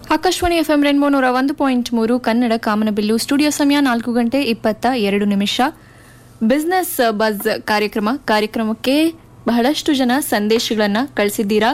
Akashvani FM ರೆನ್ಬೋ ನೂರ ಒಂದು point ಮೂರು ಕನ್ನಡ ಕಾಮನಬಿಲ್ಲು ಸ್ಟುಡಿಯೋ ಸಮಯ ನಾಲ್ಕು ಗಂಟೆ ಇಪ್ಪತ್ತ ಎರಡು ನಿಮಿಷ ಬಿಸ್ನೆಸ್ ಬಜ್ ಕಾರ್ಯಕ್ರಮ ಕಾರ್ಯಕ್ರಮಕ್ಕೆ ಬಹಳಷ್ಟು ಜನ ಸಂದೇಶಗಳನ್ನ ಕಳಿಸಿದ್ದೀರಾ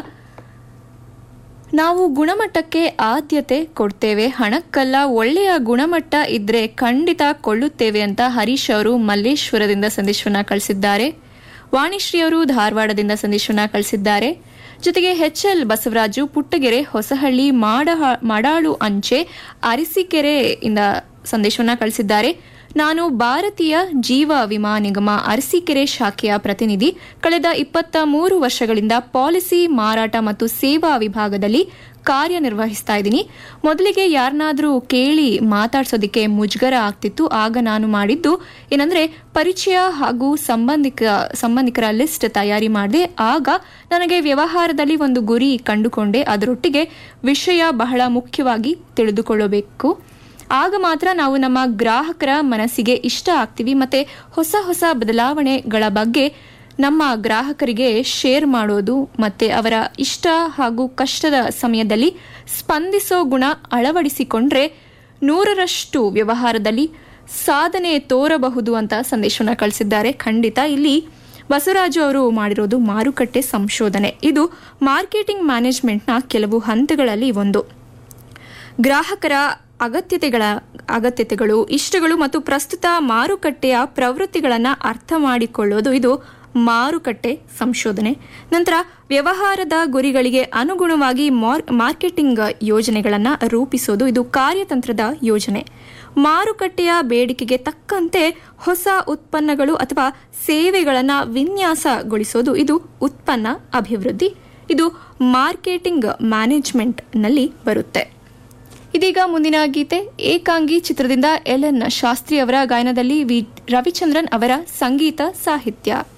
ನಾವು ಗುಣಮಟ್ಟಕ್ಕೆ ಆದ್ಯತೆ ಕೊಡ್ತೇವೆ ಹಣಕ್ಕಲ್ಲ ಒಳ್ಳೆಯ ಗುಣಮಟ್ಟ ಇದ್ರೆ ಖಂಡಿತ ಕೊಳ್ಳುತ್ತೇವೆ ಅಂತ ಹರೀಶ್ ಅವರು ಮಲ್ಲೇಶ್ವರದಿಂದ ಸಂದೇಶವನ್ನ ಕಳಿಸಿದ್ದಾರೆ ವಾಣಿಶ್ರೀ ಅವರು ಧಾರವಾಡದಿಂದ ಸಂದೇಶವನ್ನ ಕಳಿಸಿದ್ದಾರೆ ಜೊತೆಗೆ ಎಚ್ ಎಲ್ ಬಸವರಾಜು ಪುಟ್ಟಗೆರೆ ಹೊಸಹಳ್ಳಿ ಮಾಡಹ ಮಾಡಾಳು ಅಂಚೆ ಅರಸೀಕೆರೆ ಇಂದ ಸಂದೇಶವನ್ನ ಕಳಿಸಿದ್ದಾರೆ ನಾನು ಭಾರತೀಯ ಜೀವ ವಿಮಾ ನಿಗಮ ಅರಸೀಕೆರೆ ಶಾಖೆಯ ಪ್ರತಿನಿಧಿ ಕಳೆದ ಇಪ್ಪತ್ತ ಮೂರು ವರ್ಷಗಳಿಂದ ಪಾಲಿಸಿ ಮಾರಾಟ ಮತ್ತು ಸೇವಾ ವಿಭಾಗದಲ್ಲಿ ಕಾರ್ಯನಿರ್ವಹಿಸ್ತಾ ಇದ್ದೀನಿ ಮೊದಲಿಗೆ ಯಾರನ್ನಾದ್ರೂ ಕೇಳಿ ಮಾತಾಡ್ಸೋದಕ್ಕೆ ಮುಜುಗರ ಆಗ್ತಿತ್ತು ಆಗ ನಾನು ಮಾಡಿದ್ದು ಏನಂದ್ರೆ ಪರಿಚಯ ಹಾಗೂ ಸಂಬಂಧಿಕ ಸಂಬಂಧಿಕರ ಲಿಸ್ಟ್ ತಯಾರಿ ಮಾಡಿದೆ ಆಗ ನನಗೆ ವ್ಯವಹಾರದಲ್ಲಿ ಒಂದು ಗುರಿ ಕಂಡುಕೊಂಡೆ ಅದರೊಟ್ಟಿಗೆ ವಿಷಯ ಬಹಳ ಮುಖ್ಯವಾಗಿ ತಿಳಿದುಕೊಳ್ಳಬೇಕು ಆಗ ಮಾತ್ರ ನಾವು ನಮ್ಮ ಗ್ರಾಹಕರ ಮನಸ್ಸಿಗೆ ಇಷ್ಟ ಆಗ್ತೀವಿ ಮತ್ತೆ ಹೊಸ ಹೊಸ ಬದಲಾವಣೆಗಳ ಬಗ್ಗೆ ನಮ್ಮ ಗ್ರಾಹಕರಿಗೆ ಶೇರ್ ಮಾಡೋದು ಮತ್ತೆ ಅವರ ಇಷ್ಟ ಹಾಗೂ ಕಷ್ಟದ ಸಮಯದಲ್ಲಿ ಸ್ಪಂದಿಸೋ ಗುಣ ಅಳವಡಿಸಿಕೊಂಡ್ರೆ ನೂರರಷ್ಟು ವ್ಯವಹಾರದಲ್ಲಿ ಸಾಧನೆ ತೋರಬಹುದು ಅಂತ ಸಂದೇಶವನ್ನ ಕಳಿಸಿದ್ದಾರೆ ಖಂಡಿತ ಇಲ್ಲಿ ಬಸವರಾಜು ಅವರು ಮಾಡಿರೋದು ಮಾರುಕಟ್ಟೆ ಸಂಶೋಧನೆ ಇದು ಮಾರ್ಕೆಟಿಂಗ್ ಮ್ಯಾನೇಜ್ಮೆಂಟ್ನ ಕೆಲವು ಹಂತಗಳಲ್ಲಿ ಒಂದು ಗ್ರಾಹಕರ ಅಗತ್ಯತೆಗಳ ಅಗತ್ಯತೆಗಳು ಇಷ್ಟಗಳು ಮತ್ತು ಪ್ರಸ್ತುತ ಮಾರುಕಟ್ಟೆಯ ಪ್ರವೃತ್ತಿಗಳನ್ನು ಅರ್ಥ ಮಾಡಿಕೊಳ್ಳೋದು ಇದು ಮಾರುಕಟ್ಟೆ ಸಂಶೋಧನೆ ನಂತರ ವ್ಯವಹಾರದ ಗುರಿಗಳಿಗೆ ಅನುಗುಣವಾಗಿ ಮಾರ್ಕೆಟಿಂಗ್ ಯೋಜನೆಗಳನ್ನು ರೂಪಿಸೋದು ಇದು ಕಾರ್ಯತಂತ್ರದ ಯೋಜನೆ ಮಾರುಕಟ್ಟೆಯ ಬೇಡಿಕೆಗೆ ತಕ್ಕಂತೆ ಹೊಸ ಉತ್ಪನ್ನಗಳು ಅಥವಾ ಸೇವೆಗಳನ್ನು ವಿನ್ಯಾಸಗೊಳಿಸೋದು ಇದು ಉತ್ಪನ್ನ ಅಭಿವೃದ್ಧಿ ಇದು ಮಾರ್ಕೆಟಿಂಗ್ ಮ್ಯಾನೇಜ್ಮೆಂಟ್ನಲ್ಲಿ ಬರುತ್ತೆ ಇದೀಗ ಮುಂದಿನ ಗೀತೆ ಏಕಾಂಗಿ ಚಿತ್ರದಿಂದ ಎಲ್ ಎನ್ ಶಾಸ್ತ್ರಿ ಅವರ ಗಾಯನದಲ್ಲಿ ವಿ ರವಿಚಂದ್ರನ್ ಅವರ ಸಂಗೀತ ಸಾಹಿತ್ಯ